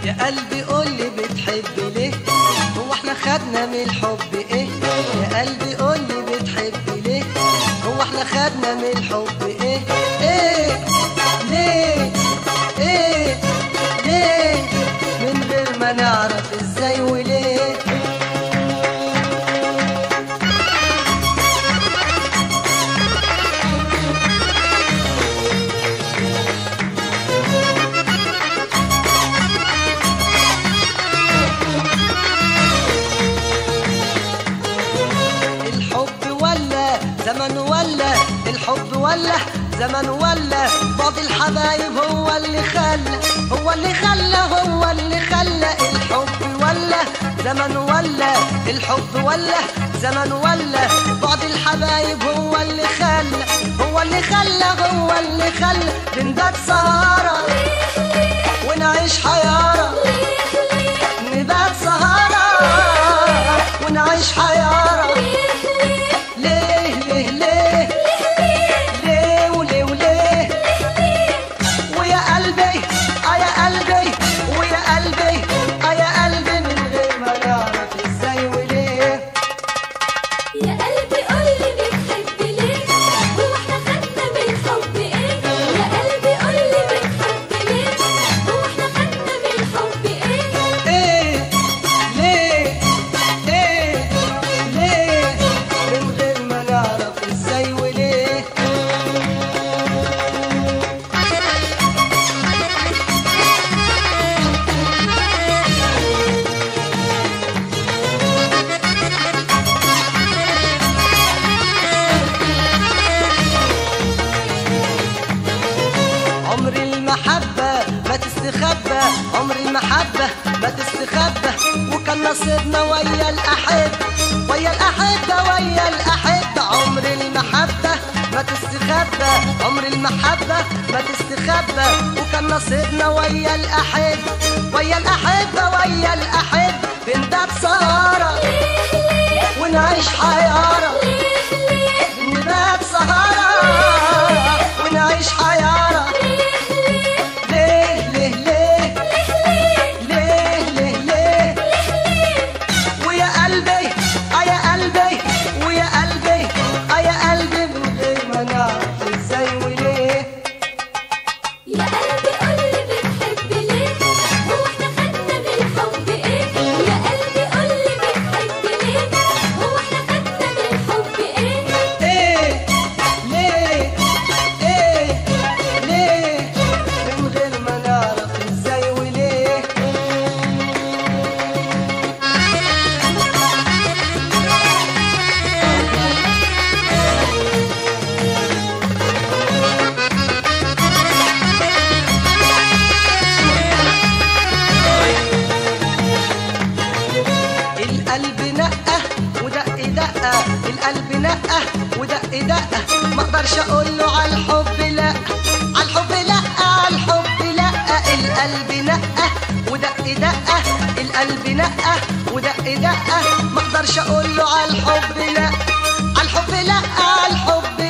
يا قلبي قولي بتحب ليه هو احنا خدنا من الحب ايه يا قلبي قولي بتحب ليه هو احنا خدنا من الحب ايه ايه ليه ايه ليه من غير ما نعرف ازاي وليه الحب ولا زمن ولا الحب ولا زمن ولا بعض الحبايب هو اللي خلى هو اللي خلى هو اللي خلى الحب ولا زمن ولا الحب ولا زمن ولا بعض الحبايب هو اللي خلى هو اللي خلى هو اللي خلى بنبات سهرة ونعيش حيارة نبات سهرة ونعيش حيارة ليه ليه ليه ليه وليه وليه ويا قلبي اه يا قلبي ويا قلبي اه يا قلبي من غير ما نعرف ازاي وليه يا قلبي قولي بتحب ليه هو احنا خدنا من الحب ايه يا قلبي قولي بتحب ليه هو احنا خدنا من الحب ايه ايه ليه ايه ليه من غير ما نعرف ازاي وليه عمر المحبة ما تستخبى عمر المحبة ما تستخبى وكان نصيبنا ويا الأحب ويا الأحبة ويا الأحبة عمر المحبة ما تستخبى عمر المحبة ما تستخبى وكان نصيبنا ويا الأحب ويا الأحبة ويا الأحب بنبات سهرة ونعيش حيارة نبات سهرة ونعيش حيارة ليه ليه ليه ليه ليه ليه ويا قلبي اه يا قلبي ويا قلبي اه يا قلبي من غير ما نعرف ازاي وليه يا قلبي قولي بتحب ليه هو احنا خدنا من الحب ايه يا قلبي قولي بتحب ليه هو احنا خدنا من الحب ايه ايه ليه ايه ليه من غير ما نعرف ازاي وليه القلب نقه ودق دقه القلب نقه ودق دقه ما اقدرش اقول له على الحب لا على الحب لا على الحب لا القلب نقه ودق دقه القلب نقه ودق دقه ما اقدرش اقول له على الحب لا على الحب لا على الحب